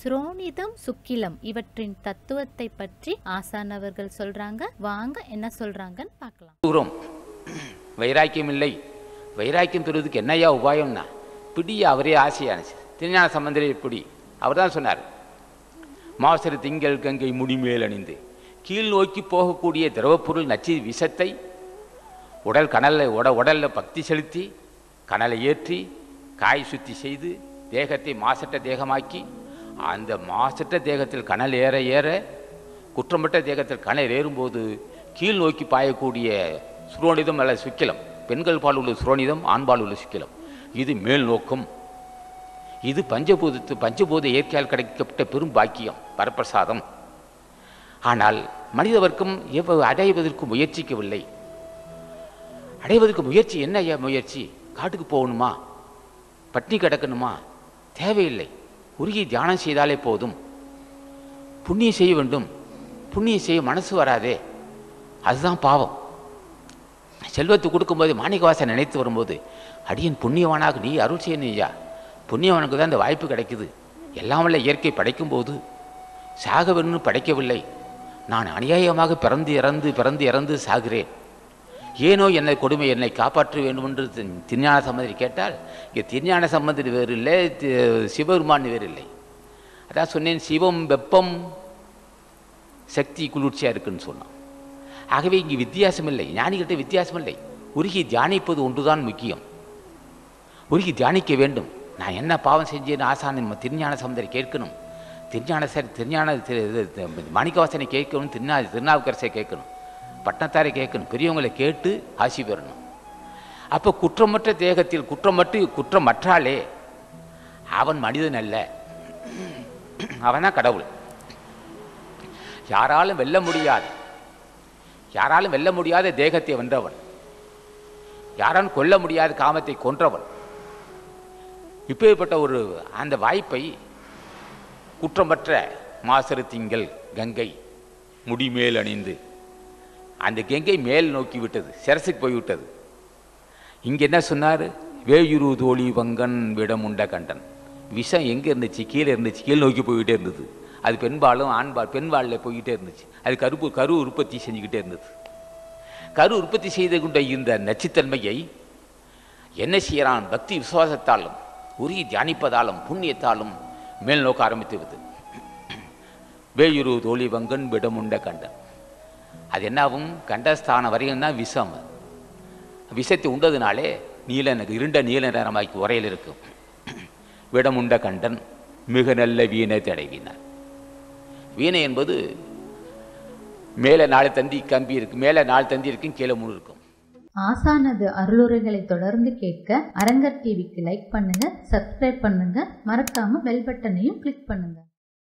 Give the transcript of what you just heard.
சுரோனிதம் சுக்கிலம் இவற்றின் தத்துவத்தை பற்றி ஆசான் அவர்கள் சொல்றாங்க வாங்க என்ன சொல்றாங்கன்னு பார்க்கலாம் தூரம் வைராக்கியம் இல்லை வைராக்கியம் பெறுவதுக்கு என்னையா உபாயம்னா பிடி அவரே ஆசையானுச்சு திருஞான சம்பந்தரே பிடி அவர் தான் சொன்னார் மாசரு திங்கள் கங்கை முடிமேல் அணிந்து கீழ் நோக்கி போகக்கூடிய திரவப்பொருள் நச்சு விஷத்தை உடல் கனலில் உட உடலில் பக்தி செலுத்தி கனலை ஏற்றி காய் சுத்தி செய்து தேகத்தை மாசற்ற தேகமாக்கி அந்த மாசற்ற தேகத்தில் கனல் ஏற ஏற குற்றமற்ற தேகத்தில் கனல் ஏறும்போது கீழ் நோக்கி பாயக்கூடிய சுரோனிதம் அல்ல சுக்கிலம் பெண்கள் பால் உள்ள சுரோனிதம் ஆண்பால் உள்ள சுக்கிலம் இது மேல் நோக்கம் இது பஞ்சபூதத்து பஞ்சபூத இயற்கையால் கிடைக்கப்பட்ட பெரும் பாக்கியம் வரப்பிரசாதம் ஆனால் மனித வர்க்கம் எவ்வ அடைவதற்கு முயற்சிக்கவில்லை அடைவதற்கு முயற்சி என்ன ஐயா முயற்சி காட்டுக்கு போகணுமா பட்டினி கிடக்கணுமா தேவையில்லை உருகி தியானம் செய்தாலே போதும் புண்ணியம் செய்ய வேண்டும் புண்ணியம் செய்ய மனசு வராதே அதுதான் பாவம் செல்வத்தை கொடுக்கும்போது மாணிக்கவாசன் நினைத்து வரும்போது அடியன் புண்ணியவானாக நீ அருள் செய்யணும் ஐயா புண்ணியவனுக்கு தான் இந்த வாய்ப்பு கிடைக்குது எல்லாம் வல்ல இயற்கை படைக்கும்போது சாக வேணும்னு படைக்கவில்லை நான் அநியாயமாக பிறந்து இறந்து பிறந்து இறந்து சாகிறேன் ஏனோ என்னை கொடுமை என்னை காப்பாற்ற வேண்டும் என்று தி- திருஞான சம்பந்தர் கேட்டால் இங்கே திருஞான சம்பந்தர் வேறு இல்லை தி- சிவபெருமான் வேறு இல்லை அதான் சொன்னேன் சிவம் வெப்பம் சக்தி குளிர்ச்சியாக இருக்குன்னு சொன்னான் ஆகவே இங்கே வித்தியாசம் இல்லை ஞானிகிட்ட வித்தியாசம் இல்லை உருகி தியானிப்பது ஒன்றுதான் முக்கியம் உருகி தியானிக்க வேண்டும் நான் என்ன பாவம் செஞ்சேன்னு ஆசான் நம்ம திருஞான சம்பந்தரை கேட்கணும் திருஞான சார் திருஞான திரு- இது- இது- மாணிக்கவாசனை கேட்கணும் திருநா திருநாவுக்கரசை கேட்கணும் பட்டணத்தாரை கேட்கணும் பெரியவங்களை கேட்டு ஆசி பெறணும் அப்போ குற்றமற்ற தேகத்தில் குற்றமற்று குற்றமற்றாலே அவன் மனிதன் அல்ல அவன் தான் கடவுள் யாராலும் வெல்ல முடியாது யாராலும் வெல்ல முடியாத தேகத்தை வென்றவன் யாராலும் கொல்ல முடியாத காமத்தை கொன்றவன் இப்பேற்பட்ட ஒரு அந்த வாய்ப்பை குற்றமற்ற மாசரு திங்கள் கங்கை முடிமேல் அணிந்து அந்த கங்கை மேல் நோக்கி விட்டது சிரசுக்கு போய்விட்டது இங்கே என்ன சொன்னார் வேயுரு தோழி வங்கன் விடமுண்ட கண்டன் விஷம் எங்கே இருந்துச்சு கீழே இருந்துச்சு கீழ் நோக்கி போய்கிட்டே இருந்தது அது பெண்பாலும் ஆண்பால் பெண்பாலில் போய்கிட்டே இருந்துச்சு அது கருப்பு கரு உற்பத்தி செஞ்சுக்கிட்டே இருந்தது கரு உற்பத்தி செய்து கொண்ட இந்த நச்சுத்தன்மையை என்ன செய்கிறான் பக்தி விசுவாசத்தாலும் உருகி தியானிப்பதாலும் புண்ணியத்தாலும் மேல் நோக்க ஆரம்பித்து விடுது வேயுரு தோழி வங்கன் விடமுண்ட கண்டன் அது என்னாகும் கண்டஸ்தானம் வரையும் தான் விஷம் விஷத்தை உண்டதுனாலே நீல ந- இருண்ட நீல நிறமாக்கி உரையில் இருக்கும் விடமுண்ட கண்டன் மிக நல்ல வீணை தடைவினார் வீணை என்பது மேலே நாலு தந்தி கம்பி இருக்கு மேலே நாலு தந்தி இருக்கும் கீழே மூணு இருக்கும் ஆசானது அருளுரைகளை தொடர்ந்து கேட்க அரங்கர் டிவிக்கு லைக் பண்ணுங்க சப்ஸ்கிரைப் பண்ணுங்க மறக்காம பெல் பட்டனையும் கிளிக் பண்ணுங்க